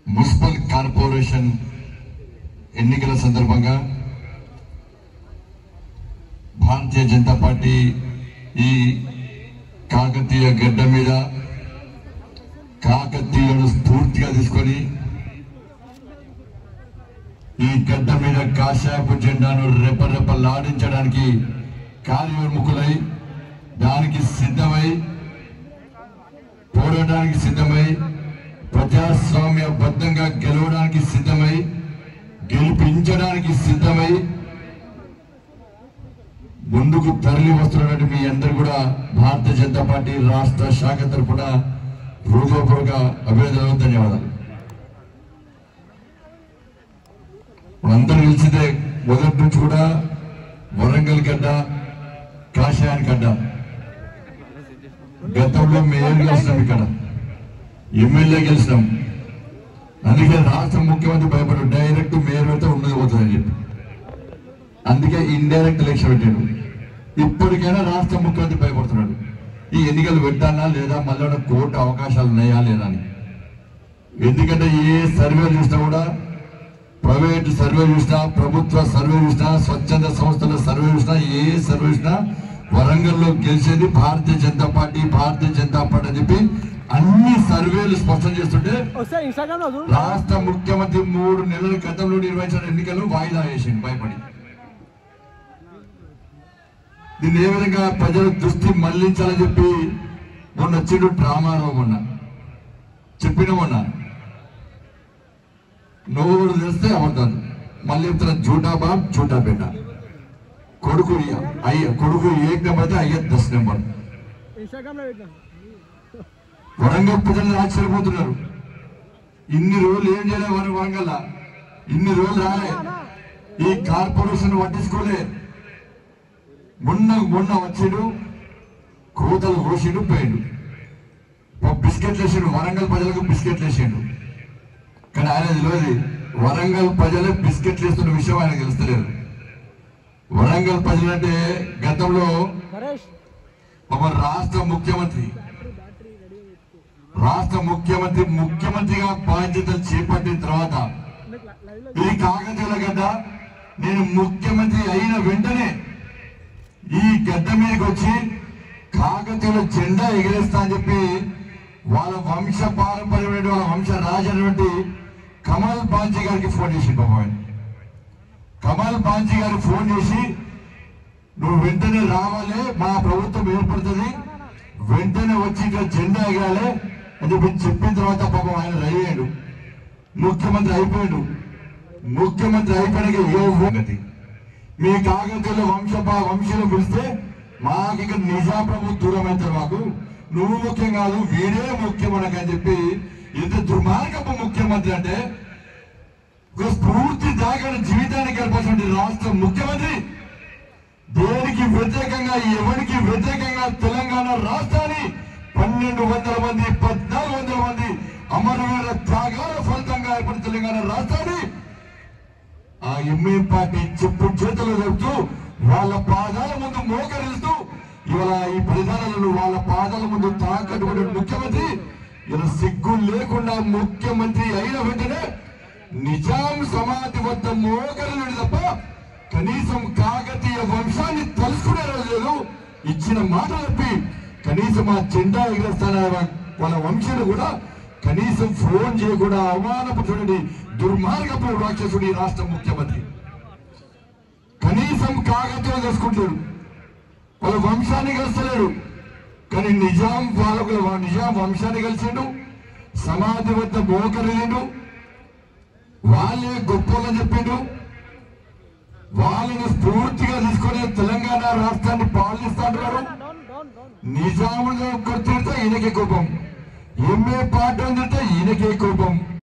Municipal corporation ఎన్నికల సందర్భంగా భారతీయ Janata party ఈ కాకతీయ గడ్డ మీద కాకతీయులను స్ఫూర్తిగా తీసుకొని ఈ గడ్డ మీద కాషాయపు జెండాను రెపరెపలాడించడానికి కార్యోన్ముఖులై దానికి సిద్ధమై పోరాటానికి సిద్ధమై ప్రజాస్వామ్య బద్ధంగా గెలవడానికి సిద్ధమై గెలిపించడానికి సిద్ధమై ముందుకు తరలి వస్తున్నటువంటి మీ అందరు కూడా భారతీయ జనతా పార్టీ రాష్ట్ర శాఖ తరఫున హృదయపూర్వక అభినందనలు ధన్యవాదాలు మనందరూ తెలిసిందే మొదటి నుంచి కూడా వరంగల్ గడ్డ కాషాయాని గడ్డ గతంలో మేయర్ గెలిచినాం ఇక్కడ ఎమ్మెల్యే గెలిచినాం అందుకే రాష్ట్ర ముఖ్యమంత్రి భయపడు డైరెక్ట్ మేయర్ అయితే ఉన్నది పోతుందని చెప్పి అందుకే ఇండైరెక్ట్ ఎలక్షన్ పెట్టాడు ఇప్పటికైనా రాష్ట్ర ముఖ్యమంత్రి భయపడుతున్నాడు ఈ ఎన్నికలు పెట్టాలా లేదా మళ్ళీ కోర్టు అవకాశాలు ఉన్నాయా లేదా అని ఎందుకంటే ఏ సర్వే చూసినా కూడా ప్రైవేట్ సర్వే చూసినా ప్రభుత్వ సర్వే చూసినా స్వచ్ఛంద సంస్థల సర్వే చూసినా ఏ సర్వే చూసినా వరంగల్లో గెలిచేది భారతీయ జనతా పార్టీ భారతీయ జనతా పార్టీ అని చెప్పి అన్ని సర్వేలు స్పష్టం చేస్తుంటే ఒకసారి ఇన్స్టాగ్రామ్ లో చూడు రాష్ట్ర ముఖ్యమంత్రి మూడు నెలల క్రితంలో నిర్వహించిన ఎన్నికలు వాయిదా వేసింది భయపడి దీన్ని ఏ విధంగా ప్రజల దృష్టి మళ్లించాలని చెప్పి మొన్న వచ్చిండు డ్రామారావు మొన్న చెప్పిన మొన్న నోరు తెలిస్తే అబద్ధాలు మళ్ళీ చెప్తున్న జూటా బాబ్ జూటా బేట కొడుకు అయ్య కొడుకు ఏక్ నెంబర్ అయితే అయ్య దస్ నెంబర్ ఇన్స్టాగ్రామ్ లో పెట్టినా వరంగల్ ప్రజలు ఆశ్చర్యపోతున్నారు ఇన్ని రోజులు ఏం చేయలే వారి వరంగల్ ఇన్ని రోజులు రాలే ఈ కార్పొరేషన్ పట్టించుకోలే మొన్న మొన్న వచ్చిండు కోతలు కోసిండు పోయిండు ఒక బిస్కెట్లు వేసిండు వరంగల్ ప్రజలకు బిస్కెట్లు వేసిండు కానీ ఆయన తెలియదు వరంగల్ ప్రజలే బిస్కెట్లు వేస్తున్న విషయం ఆయన తెలుస్తలేదు వరంగల్ ప్రజలంటే గతంలో నరేష్ ఒక రాష్ట్ర ముఖ్యమంత్రి రాష్ట్ర ముఖ్యమంత్రి ముఖ్యమంత్రిగా బాధ్యతలు చేపట్టిన తర్వాత లైవ్ లో ఈ కాకతీయుల గడ్డ నేను ముఖ్యమంత్రి అయిన వెంటనే ఈ గడ్డ మీదకి వచ్చి కాకతీయుల జెండా ఎగిరేస్తా అని చెప్పి వాళ్ళ వంశ పారంపర్యమైన వాళ్ళ వంశ రాజైనటువంటి కమల్ బాంజీ గారికి ఫోన్ చేసి పాపం ఆయన. కమల్ బాంజీ గారికి ఫోన్ చేసి నువ్వు వెంటనే రావాలి మా ప్రభుత్వం ఏర్పడుతుంది వెంటనే వచ్చి ఇక్కడ జెండా ఎగరాలి అని చెప్పి చెప్పిన తర్వాత పాపం ఆయన రెడీ అయ్యాడు ముఖ్యమంత్రి అయిపోయాడు ముఖ్యమంత్రి అయిపోయాక ఏ గతి మీ కాకతీయుల వంశ వంశీయులు పిలిస్తే మాకు ఇక్కడ నిజాం ప్రభు దూరం అవుతారు మాకు నువ్వు ముఖ్యం కాదు వీడే ముఖ్యం మనకని చెప్పి ఇంత దుర్మార్గపు ముఖ్యమంత్రి అంటే ఒక స్ఫూర్తి దాకా జీవితానికి గడపాల్సిన రాష్ట్ర ముఖ్యమంత్రి దేనికి వ్యతిరేకంగా ఎవరికి వ్యతిరేకంగా తెలంగాణ రాష్ట్రాన్ని పన్నెండు వందల మంది పద్నాలుగు వందల మంది అమరవీర త్యాగాల ఫలితంగా ఏర్పడిన తెలంగాణ రాష్ట్రాన్ని ఆ ఎంఏ పార్టీ చెప్పు చేతులు చెబుతూ వాళ్ళ పాదాల ముందు మోకరిస్తూ ఇవాళ ఈ ప్రధానాలను వాళ్ళ పాదాల ముందు తాకట్టుకునే ముఖ్యమంత్రి ఇలా సిగ్గు లేకుండా ముఖ్యమంత్రి అయిన వెంటనే నిజాం సమాధి వద్ద మోకరిల్లుడు తప్ప కనీసం కాకతీయ వంశాన్ని తలుసుకునే రోజు లేదు ఇచ్చిన మాట తప్పి కనీసం ఆ జెండా ఎగరేస్తాన వాళ్ళ వంశీయులు కూడా కనీసం ఫోన్ చేయకుండా అవమానపు చూడండి దుర్మార్గపు రాక్షసుడు ఈ రాష్ట్ర ముఖ్యమంత్రి కనీసం కాకతీయులు చేసుకుంటాడు వాళ్ళ వంశాన్ని కలుస్తలేడు కానీ నిజాం పాలకుల నిజాం వంశాన్ని కలిసిండు సమాధి వద్ద మోకరిల్లిండు వాళ్ళే గొప్పలని చెప్పిండు వాళ్ళని స్ఫూర్తిగా తీసుకొని తెలంగాణ రాష్ట్రాన్ని పాలిస్తాంటున్నారు డౌన్ డౌన్ డౌన్ నిజాములు కొడుతుంటే ఈయనకే కోపం ఎంఏ పార్టీ తింటే ఈయనకే కోపం